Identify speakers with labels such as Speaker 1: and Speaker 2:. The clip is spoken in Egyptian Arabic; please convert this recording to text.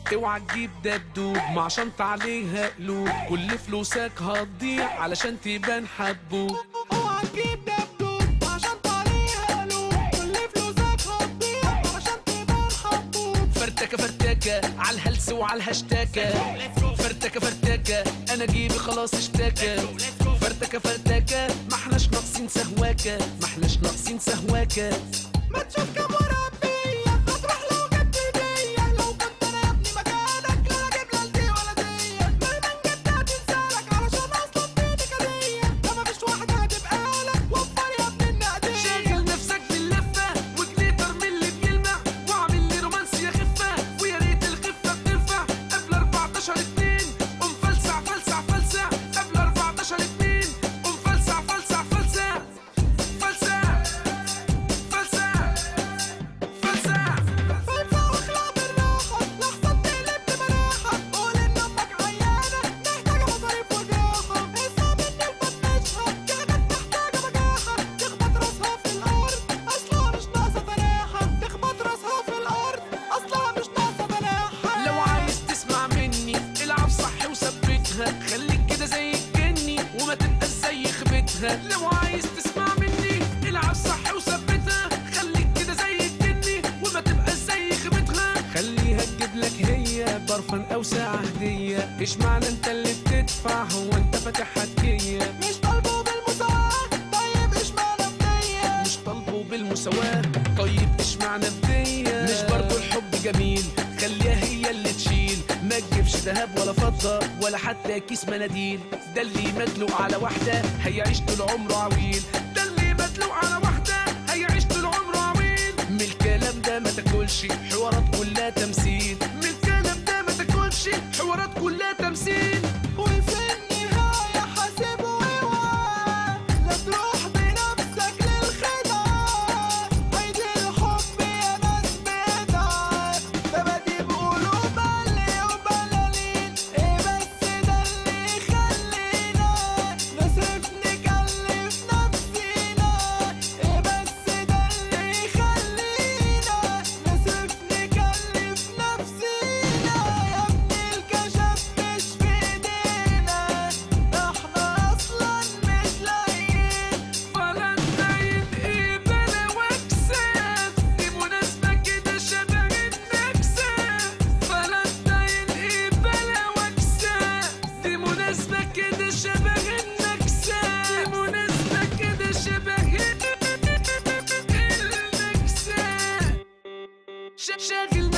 Speaker 1: اوعى تجيب دبدوب مع شنطة عليها قلوب كل فلوسك هتضيع علشان تبان حبوب
Speaker 2: اوعى تجيب دبدوب عشان عليها قلوب كل فلوسك هتضيع عشان تبان حبوب
Speaker 1: فرتكة فرتكة على الهلس وعلى الهاشتاكة فرتكة فرتكة انا جيبي خلاص اشتكى فرتكة فرتكة ما احناش ناقصين سهواكة ما احناش ناقصين سهواكة
Speaker 2: ما تشوف كام مربية هتروح لو جبت هدية لو كنت انا يا ابني مكانك لا اجيب لا دي ولا دي مهما جبت هتنسالك علشان اصلا دي كدية ده مفيش واحدة هتبقى لك وفر يا ابني النقدية
Speaker 1: شاغل نفسك باللفة وجليتر من اللي بيلمع واعمل لي رومانسية خفة ويا ريت الخفة بتنفع قبل 14 اتنين قوم فلسع فلسع فلسع قبل 14 اتنين قوم فلسع فلسع فلسع فلسع فلسع فلسع
Speaker 2: فلسع واخلع بالراحة لحظة تقلب بمراحة قول ان امك عيانة محتاجة مصاريف وجراحة اسمع مني وبطنشها كلمات محتاجة بجاحة تخبط راسها في الارض اصلها مش ناقصة تناحة تخبط راسها في الارض اصلها مش ناقصة تناحة
Speaker 1: لو عايز تسمع مني العب صح وثبتها خليك كده زي الجني وما تبقاش زي خبتها لو عايز تسمع مني العب صح وثبتها خليك كده زي الجني وما تبقاش زي خبتها خليها تجيب لك هي برفان او ساعة هدية ايش معنى انت اللي بتدفع هو انت فاتح حكية
Speaker 2: مش طالبه بالمساواة طيب ايش معنى بدية
Speaker 1: مش طالبه بالمساواة طيب ايش معنى بدية مش برضو الحب جميل خليها هي اللي تشيل ما تجيبش ذهب ولا فضة ولا حتى كيس مناديل ده اللي مدلوق على واحدة هيعيش طول عمره عويل ده اللي مدلوق على واحدة هيعيش طول عمره عويل من الكلام ده ما تاكلش حوارات كلها تمثيل من الكلام ده ما تاكلش حوارات كلها تمثيل
Speaker 2: وفي النهاية حاسب واوعى لا تروح بنفسك للخدعة هيدي الحب يا ناس بدعة ده بدي بقلوب اللي وبلالين ايه بس ده اللي يخلينا نصرف نكلف نفسينا ايه بس ده اللي يخلينا نصرف نكلف نفسينا يا ابني الكشف مش في ايدينا احنا اصلا مش لاقيين
Speaker 1: فالنتين ايه بلا وكسات دي مناسبة كده شبه النكسات فالنتين ايه بلا وكسات دي مناسبة كده شبه النكسات دي مناسبة كده شبه النكسات ش- شاغل